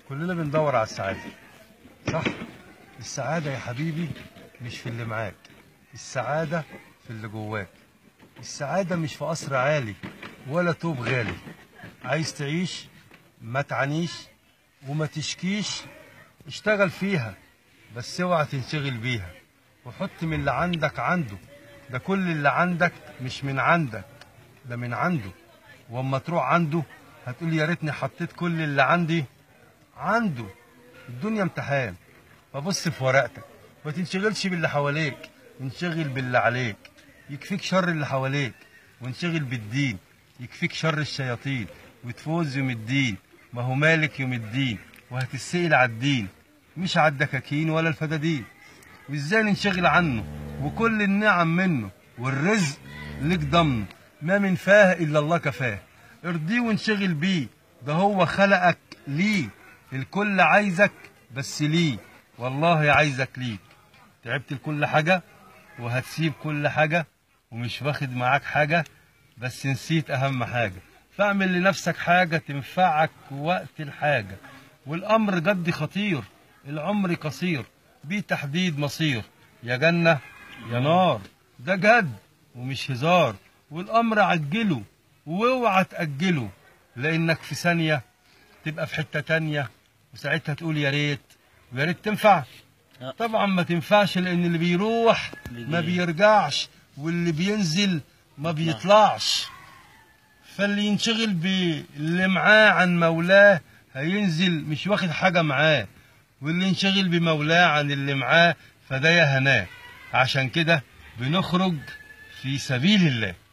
كلنا بندور على السعادة صح السعادة يا حبيبي مش في اللي معاك السعادة في اللي جواك السعادة مش في قصر عالي ولا توب غالي عايز تعيش ما تعانيش وما تشكيش اشتغل فيها بس اوعى تنشغل بيها وحط من اللي عندك عنده ده كل اللي عندك مش من عندك ده من عنده واما تروح عنده هتقول يا ريتني حطيت كل اللي عندي عنده الدنيا امتحان فبص في ورقتك ما تنشغلش باللي حواليك انشغل باللي عليك يكفيك شر اللي حواليك وانشغل بالدين يكفيك شر الشياطين وتفوز يوم الدين ما هو مالك يوم الدين وهتسئل على الدين مش على الدكاكين ولا الفدادين وازاي ننشغل عنه وكل النعم منه والرزق لك ضمنه ما من فاه الا الله كفاه ارضيه وانشغل بيه ده هو خلقك ليه الكل عايزك بس ليه والله عايزك ليك تعبت لكل حاجة وهتسيب كل حاجة ومش واخد معاك حاجة بس نسيت أهم حاجة فاعمل لنفسك حاجة تنفعك وقت الحاجة والأمر جد خطير العمر قصير بيه تحديد مصير يا جنة يا نار ده جد ومش هزار والأمر عجله واوعى تأجله لأنك في ثانية تبقى في حتة تانية وساعتها تقول يا ريت ويا ريت تنفع لا. طبعا ما تنفعش لأن اللي بيروح ما بيجي. بيرجعش واللي بينزل ما بيطلعش فاللي ينشغل باللي معاه عن مولاه هينزل مش واخد حاجة معاه واللي ينشغل بمولاه عن اللي معاه فده يا هناه عشان كده بنخرج في سبيل الله